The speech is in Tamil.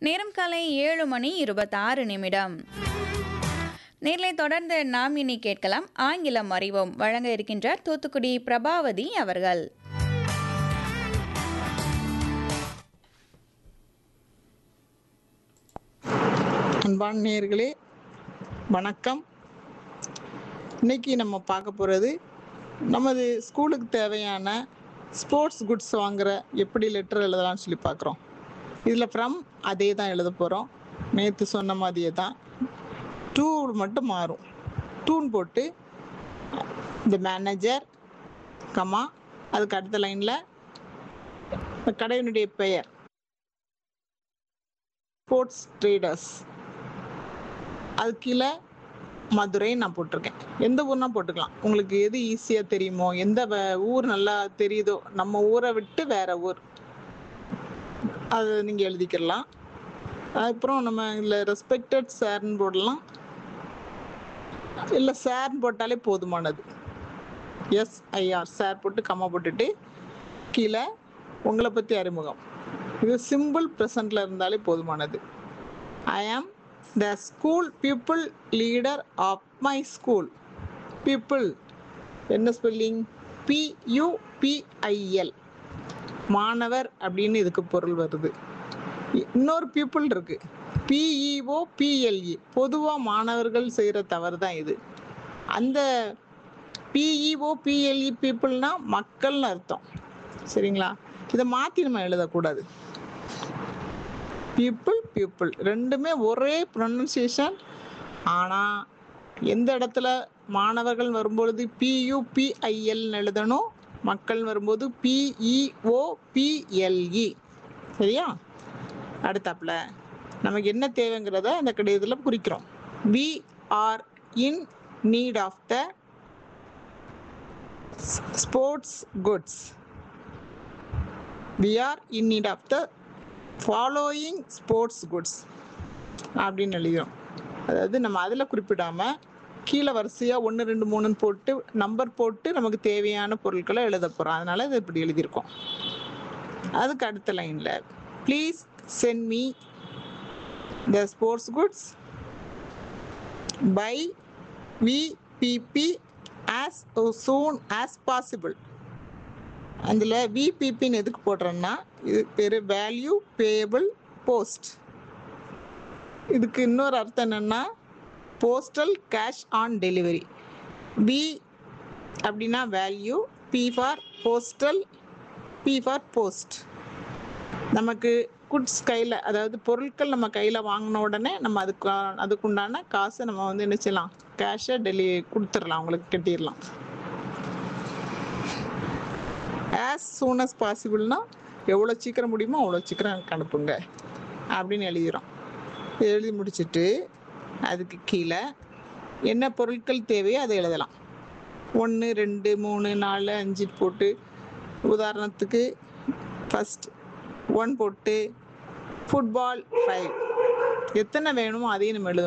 நேரம் காலை ஏழு மணி இருபத்தாறு நிமிடம் நேர்களை தொடர்ந்து நாம் இனி கேட்கலாம் ஆங்கிலம் அறிவோம் வழங்க இருக்கின்றார் தூத்துக்குடி பிரபாவதி அவர்கள் அன்பான நேயர்களே வணக்கம் இன்னைக்கு நம்ம பார்க்க போகிறது நமது ஸ்கூலுக்கு தேவையான ஸ்போர்ட்ஸ் குட்ஸ் வாங்குற எப்படி லெட்டர் எழுதலாம்னு சொல்லி பார்க்குறோம் இதில் ஃப்ரம் அதே தான் எழுத போகிறோம் நேற்று சொன்ன மாதிரியே தான் டூ மட்டும் மாறும் டூன் போட்டு இந்த மேனேஜர் கமா அதுக்கு அடுத்த லைனில் கடையினுடைய பெயர் ஸ்போர்ட்ஸ் ட்ரேடர்ஸ் அது கீழே மதுரை நான் போட்டிருக்கேன் எந்த ஊர்னா போட்டுக்கலாம் உங்களுக்கு எது ஈஸியாக தெரியுமோ எந்த வ- ஊர் நல்லா தெரியுதோ நம்ம ஊரை விட்டு வேற ஊர் அது நீங்கள் எழுதிக்கிடலாம் அப்புறம் நம்ம இதில் ரெஸ்பெக்டட் சார்னு போடலாம் இல்லை சார்னு போட்டாலே போதுமானது எஸ்ஐஆர் சார் போட்டு கம்மா போட்டுட்டு கீழே உங்களை பற்றி அறிமுகம் இது சிம்பிள் ப்ரெசண்ட்ல இருந்தாலே போதுமானது I am the school people leader of my school people என்ன ஸ்பெல்லிங் பியூபிஐஎல் மாணவர் அப்படின்னு இதுக்கு பொருள் வருது இன்னொரு பீப்புள் இருக்கு பிஇஓ பிஎல்இ பொதுவாக மாணவர்கள் செய்கிற தவறு தான் இது அந்த பிஇஓ பிஎல்இ பீப்புள்னா மக்கள்னு அர்த்தம் சரிங்களா இதை மாற்றி நம்ம எழுதக்கூடாது பீப்புள் பீப்புள் ரெண்டுமே ஒரே ப்ரொனன்சியேஷன் ஆனால் எந்த இடத்துல மாணவர்கள் வரும்பொழுது பியூபிஐஎல்னு எழுதணும் மக்கள் வரும்போது பிஇஓ பிஎல்இ சரியா அடுத்தாப்புல நமக்கு என்ன தேவைங்கிறத அந்த கடிதத்தில் குறிக்கிறோம் we are in need of the sports goods we are in need of the following sports goods அப்படின்னு எழுதிடும் அதாவது நம்ம அதில் குறிப்பிடாம கீழே வரிசையாக ஒன்று ரெண்டு மூணுன்னு போட்டு நம்பர் போட்டு நமக்கு தேவையான பொருட்களை எழுத போகிறோம் அதனால இது இப்படி எழுதியிருக்கோம் அதுக்கு அடுத்த லைனில் please send me the sports goods by VPP as soon as possible அதில் விபிபின்னு எதுக்கு போடுறோன்னா இது பேர் வேல்யூ பேயபிள் போஸ்ட் இதுக்கு இன்னொரு அர்த்தம் என்னன்னா postal cash on delivery P அப்படின்னா value P for postal P for post நமக்கு குட்ஸ் கையில் அதாவது பொருட்கள் நம்ம கையில் வாங்கின உடனே நம்ம அதுக்கு அதுக்குண்டான காசை நம்ம வந்து என்ன செய்யலாம் கேஷை டெலி கொடுத்துடலாம் அவங்களுக்கு கட்டிடலாம் ஆஸ் சூன் அஸ் பாசிபிள்னா எவ்வளோ சீக்கிரம் முடியுமோ அவ்வளோ சீக்கிரம் எனக்கு அனுப்புங்க அப்படின்னு எழுதிடும் எழுதி முடிச்சிட்டு அதுக்கு கீழே என்ன பொருட்கள் தேவையோ அதை எழுதலாம் ஒன்று ரெண்டு மூணு நாலு அஞ்சு போட்டு உதாரணத்துக்கு ஃபஸ்ட் ஒன் போட்டு ஃபுட்பால் ஃபைவ் எத்தனை வேணுமோ அதையும் நம்ம எழுதணும்